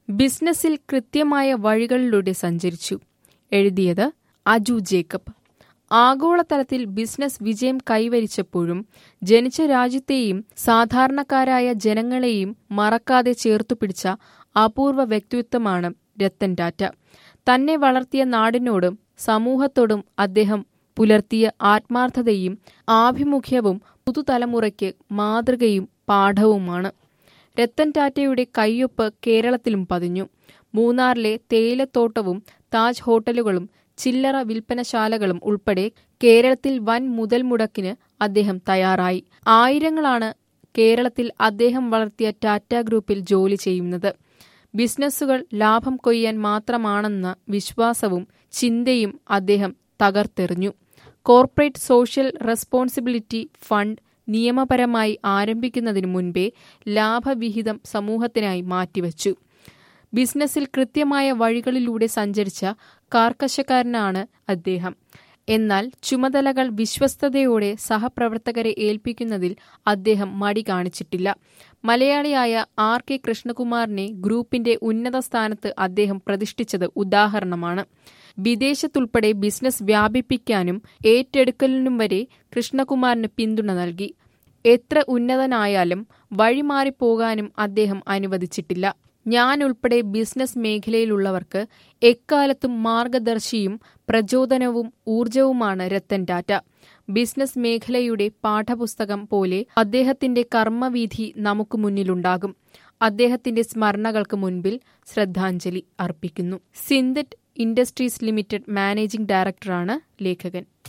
ബിസിനസ്സിൽ കൃത്യമായ വഴികളിലൂടെ സഞ്ചരിച്ചു എഴുതിയത് അജു ജേക്കബ് ആഗോളതലത്തിൽ ബിസിനസ് വിജയം കൈവരിച്ചപ്പോഴും ജനിച്ച രാജ്യത്തെയും സാധാരണക്കാരായ ജനങ്ങളെയും മറക്കാതെ ചേർത്തുപിടിച്ച അപൂർവ വ്യക്തിത്വമാണ് രത്തൻ ടാറ്റ തന്നെ വളർത്തിയ നാടിനോടും സമൂഹത്തോടും അദ്ദേഹം പുലർത്തിയ ആത്മാർത്ഥതയും ആഭിമുഖ്യവും പുതുതലമുറയ്ക്ക് മാതൃകയും പാഠവുമാണ് രത്തൻ ടാറ്റയുടെ കയ്യൊപ്പ് കേരളത്തിലും പതിഞ്ഞു മൂന്നാറിലെ തേയിലത്തോട്ടവും താജ് ഹോട്ടലുകളും ചില്ലറ വിൽപ്പനശാലകളും ഉൾപ്പെടെ കേരളത്തിൽ വൻ മുതൽ മുടക്കിന് അദ്ദേഹം തയ്യാറായി ആയിരങ്ങളാണ് കേരളത്തിൽ അദ്ദേഹം വളർത്തിയ ടാറ്റ ഗ്രൂപ്പിൽ ജോലി ചെയ്യുന്നത് ബിസിനസ്സുകൾ ലാഭം കൊയ്യാൻ മാത്രമാണെന്ന വിശ്വാസവും ചിന്തയും അദ്ദേഹം തകർത്തെറിഞ്ഞു കോർപ്പറേറ്റ് സോഷ്യൽ റെസ്പോൺസിബിലിറ്റി ഫണ്ട് നിയമപരമായി ആരംഭിക്കുന്നതിനു മുൻപേ ലാഭവിഹിതം സമൂഹത്തിനായി മാറ്റിവച്ചു ബിസിനസ്സിൽ കൃത്യമായ വഴികളിലൂടെ സഞ്ചരിച്ച കാർക്കശക്കാരനാണ് അദ്ദേഹം എന്നാൽ ചുമതലകൾ വിശ്വസ്തയോടെ സഹപ്രവർത്തകരെ ഏൽപ്പിക്കുന്നതിൽ അദ്ദേഹം മടി കാണിച്ചിട്ടില്ല മലയാളിയായ ആർ കെ കൃഷ്ണകുമാറിനെ ഗ്രൂപ്പിന്റെ ഉന്നത സ്ഥാനത്ത് അദ്ദേഹം പ്രതിഷ്ഠിച്ചത് ഉദാഹരണമാണ് വിദേശത്തുൾപ്പെടെ ബിസിനസ് വ്യാപിപ്പിക്കാനും ഏറ്റെടുക്കലിനും വരെ കൃഷ്ണകുമാറിന് പിന്തുണ നൽകി എത്ര ഉന്നതനായാലും വഴിമാറിപ്പോകാനും അദ്ദേഹം അനുവദിച്ചിട്ടില്ല ഞാൻ ഉൾപ്പെടെ ബിസിനസ് മേഖലയിലുള്ളവർക്ക് എക്കാലത്തും മാർഗദർശിയും പ്രചോദനവും ഊർജവുമാണ് രത്തൻ ടാറ്റ ബിസിനസ് മേഖലയുടെ പാഠപുസ്തകം പോലെ അദ്ദേഹത്തിന്റെ കർമ്മവീഥി നമുക്ക് മുന്നിലുണ്ടാകും അദ്ദേഹത്തിന്റെ സ്മരണകൾക്ക് മുൻപിൽ ശ്രദ്ധാഞ്ജലി അർപ്പിക്കുന്നു സിന്തറ്റ് ഇൻഡസ്ട്രീസ് ലിമിറ്റഡ് മാനേജിംഗ് ഡയറക്ടറാണ് ലേഖകൻ